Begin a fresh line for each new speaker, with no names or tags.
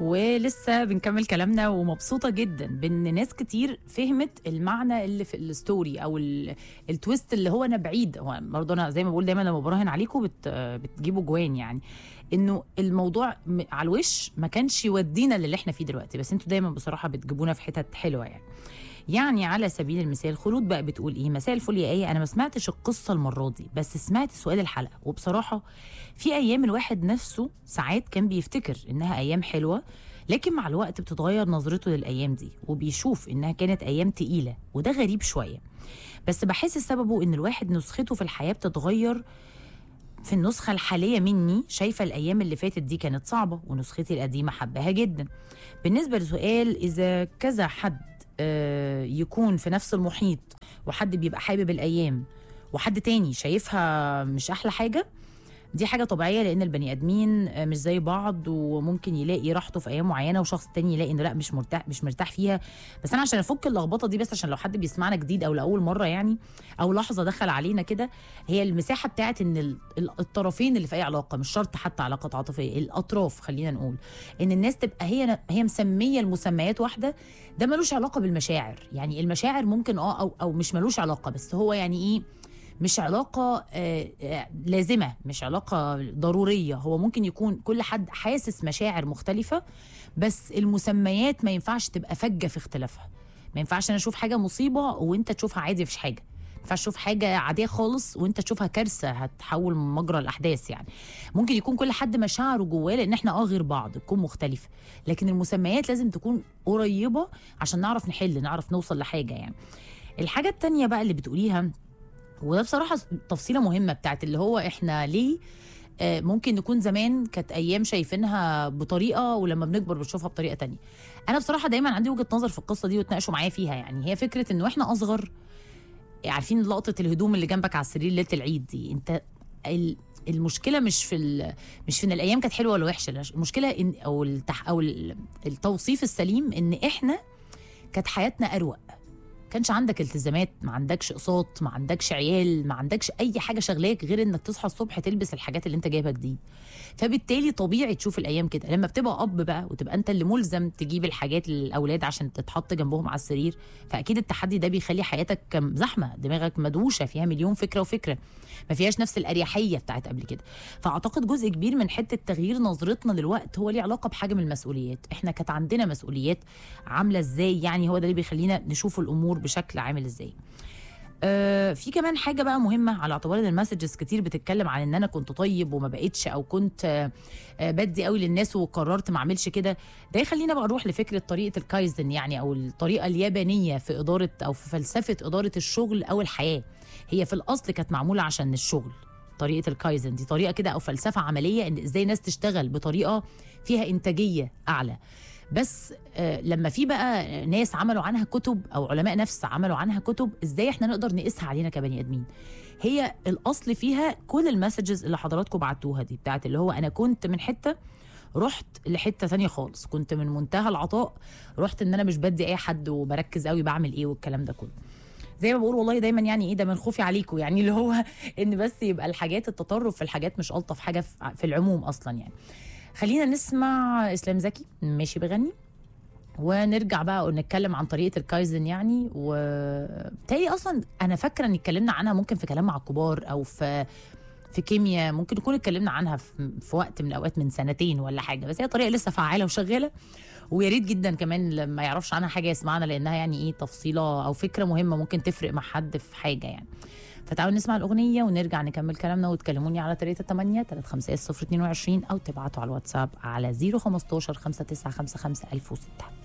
ولسه بنكمل كلامنا ومبسوطه جدا بان ناس كتير فهمت المعنى اللي في الستوري او ال- التويست اللي هو انا بعيد هو برضه انا زي ما بقول دايما لما براهن عليكم بت بتجيبوا جوان يعني انه الموضوع م- على الوش ما كانش يودينا للي احنا فيه دلوقتي بس انتوا دايما بصراحه بتجيبونا في حتت حلوه يعني يعني على سبيل المثال خلود بقى بتقول ايه مساء الفل يا ايه انا ما سمعتش القصه المره دي بس سمعت سؤال الحلقه وبصراحه في ايام الواحد نفسه ساعات كان بيفتكر انها ايام حلوه لكن مع الوقت بتتغير نظرته للايام دي وبيشوف انها كانت ايام تقيله وده غريب شويه بس بحس سببه ان الواحد نسخته في الحياه بتتغير في النسخة الحالية مني شايفة الأيام اللي فاتت دي كانت صعبة ونسختي القديمة حباها جدا بالنسبة لسؤال إذا كذا حد آه، يكون في نفس المحيط وحد بيبقى حابب الأيام وحد تاني شايفها مش أحلى حاجة دي حاجة طبيعية لأن البني آدمين آه، مش زي بعض وممكن يلاقي راحته في أيام معينة وشخص تاني يلاقي إنه لا مش مرتاح مش مرتاح فيها بس أنا عشان أفك اللخبطة دي بس عشان لو حد بيسمعنا جديد أو لأول مرة يعني أو لحظة دخل علينا كده هي المساحة بتاعت إن ال- ال- الطرفين اللي في أي علاقة مش شرط حتى علاقة عاطفية الأطراف خلينا نقول إن الناس تبقى هي هي مسمية المسميات واحدة ده ملوش علاقة بالمشاعر يعني المشاعر ممكن اه أو أو مش ملوش علاقة بس هو يعني إيه مش علاقة آه، آه، لازمة مش علاقة ضرورية هو ممكن يكون كل حد حاسس مشاعر مختلفة بس المسميات ما ينفعش تبقى فجة في اختلافها ما ينفعش انا اشوف حاجة مصيبة وانت تشوفها عادي مفيش حاجة ما ينفعش تشوف حاجة عادية خالص وانت تشوفها كارثة هتحول مجرى الأحداث يعني ممكن يكون كل حد مشاعره جواه لأن احنا اه غير بعض تكون مختلفة لكن المسميات لازم تكون قريبة عشان نعرف نحل نعرف نوصل لحاجة يعني الحاجة التانية بقى اللي بتقوليها وده بصراحة تفصيلة مهمة بتاعت اللي هو احنا ليه آه، ممكن نكون زمان كانت ايام شايفينها بطريقه ولما بنكبر بنشوفها بطريقه تانية انا بصراحه دايما عندي وجهه نظر في القصه دي وتناقشوا معايا فيها يعني هي فكره انه احنا اصغر عارفين لقطه الهدوم اللي جنبك على السرير ليله العيد دي انت ال- المشكله مش في ال- مش في ان الايام كانت حلوه ولا وحشه المشكله ان او التح او ال- التوصيف السليم ان احنا كانت حياتنا اروق كانش عندك التزامات ما عندكش اقساط ما عندكش عيال ما عندكش اي حاجه شغلاك غير انك تصحى الصبح تلبس الحاجات اللي انت جايبها جديد فبالتالي طبيعي تشوف الايام كده لما بتبقى اب بقى وتبقى انت اللي ملزم تجيب الحاجات للاولاد عشان تتحط جنبهم على السرير فاكيد التحدي ده بيخلي حياتك زحمه دماغك مدوشه فيها مليون فكره وفكره ما فيهاش نفس الاريحيه بتاعت قبل كده فاعتقد جزء كبير من حته تغيير نظرتنا للوقت هو ليه علاقه بحجم المسؤوليات احنا كانت عندنا مسؤوليات عامله ازاي يعني هو ده اللي بيخلينا نشوف الامور بشكل عامل ازاي آه، في كمان حاجه بقى مهمه على اعتبار ان المسجز كتير بتتكلم عن ان انا كنت طيب وما بقتش او كنت آه، آه، بدي قوي للناس وقررت ما اعملش كده ده يخلينا بقى نروح لفكره طريقه الكايزن يعني او الطريقه اليابانيه في اداره او في فلسفه اداره الشغل او الحياه هي في الاصل كانت معموله عشان الشغل طريقه الكايزن دي طريقه كده او فلسفه عمليه ان ازاي الناس تشتغل بطريقه فيها انتاجيه اعلى بس آه، لما في بقى ناس عملوا عنها كتب او علماء نفس عملوا عنها كتب ازاي احنا نقدر نقيسها علينا كبني ادمين هي الاصل فيها كل المسجز اللي حضراتكم بعتوها دي بتاعت اللي هو انا كنت من حته رحت لحته ثانيه خالص كنت من منتهى العطاء رحت ان انا مش بدي اي حد وبركز قوي بعمل ايه والكلام ده كله زي ما بقول والله دايما يعني ايه ده من خوفي عليكم يعني اللي هو ان بس يبقى الحاجات التطرف في الحاجات مش الطف حاجه في- في العموم اصلا يعني خلينا نسمع اسلام زكي ماشي بغني ونرجع بقى ونتكلم عن طريقه الكايزن يعني وبالتالي اصلا انا فاكره ان اتكلمنا عنها ممكن في كلام مع الكبار او في في كيمياء ممكن نكون اتكلمنا عنها في, في وقت من الاوقات من سنتين ولا حاجه بس هي طريقه لسه فعاله وشغاله ويا ريت جدا كمان لما يعرفش عنها حاجه يسمعنا لانها يعني ايه تفصيله او فكره مهمه ممكن تفرق مع حد في حاجه يعني فتعالوا نسمع الأغنية ونرجع نكمل كلامنا وتكلموني على 3 8 3 5 0 22 أو تبعتوا على الواتساب على 015 595 1006